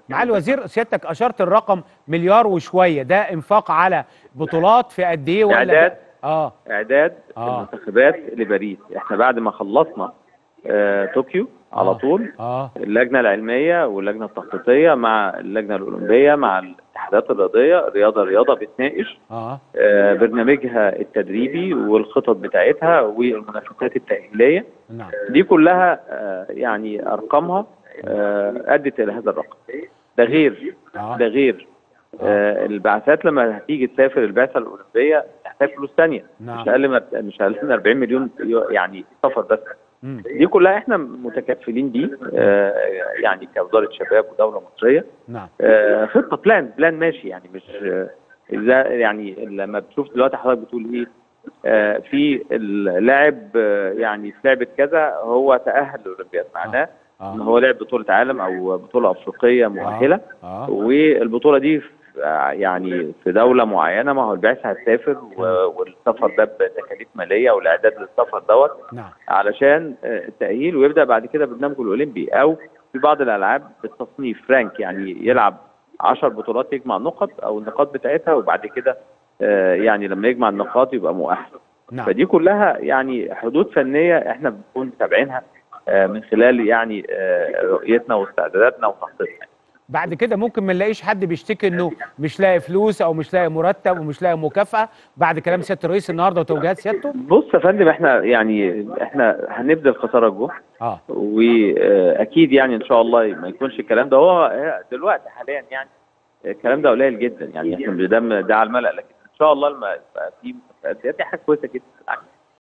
معالي الوزير سيادتك اشرت الرقم مليار وشويه ده انفاق على بطولات في قد ايه ولا إعداد. اه اعداد آه. المنتخبات لباريس احنا بعد ما خلصنا آه طوكيو على آه. طول اه اللجنه العلميه واللجنه التخطيطيه مع اللجنه الاولمبيه مع الاتحادات الرياضيه رياضه رياضه بتناقش اه آه، برنامجها التدريبي والخطط بتاعتها والمنافسات التأهيلية نعم دي كلها آه، يعني أرقامها آه، أدت إلى هذا الرقم ده غير اه ده غير آه، البعثات لما هتيجي تسافر البعثة الأولمبية تحتاج فلوس تانية نعم. مش أقل من مش أقل من 40 مليون يعني سفر بس مم. دي كلها احنا متكفلين بيه آه، يعني كوزارة شباب ودولة مصرية نعم آه، خطه بلان بلان ماشي يعني مش آه، إذا يعني لما بتشوف دلوقتي حضرتك بتقول ايه آه، في اللاعب آه، يعني في لعبه كذا هو تاهل للاولمبياد معناه ان اه هو لعب بطوله عالم او بطوله افريقيه مؤهله اه والبطوله دي في- آه، يعني في دوله معينه ما هو البعثه هتسافر و- والسفر ده بتكاليف ماليه والاعداد للسفر دوت نعم علشان آه، التأهيل ويبدأ بعد كده برنامجه الأولمبي أو في بعض الألعاب بالتصنيف رانك يعني يلعب 10 بطولات يجمع نقط أو النقاط بتاعتها وبعد كده آه، يعني لما يجمع النقاط يبقى مؤهل نعم فدي كلها يعني حدود فنية احنا بنكون متابعينها آه، من خلال يعني آه، رؤيتنا واستعداداتنا وتخطيطنا بعد كده ممكن ما نلاقيش حد بيشتكي انه مش لاقي فلوس او مش لاقي مرتب ومش لاقي مكافاه بعد كلام سياده الرئيس النهارده وتوجيهات سيادته بص يا فندم احنا يعني احنا هنبذل قصارى الجهد اه واكيد يعني ان شاء الله ما يكونش الكلام ده هو دلوقتي حاليا يعني الكلام ده قليل جدا يعني احنا ده ده على الملأ لكن ان شاء الله لما يبقى في مسابقات دي حاجه كويسه جدا بالعكس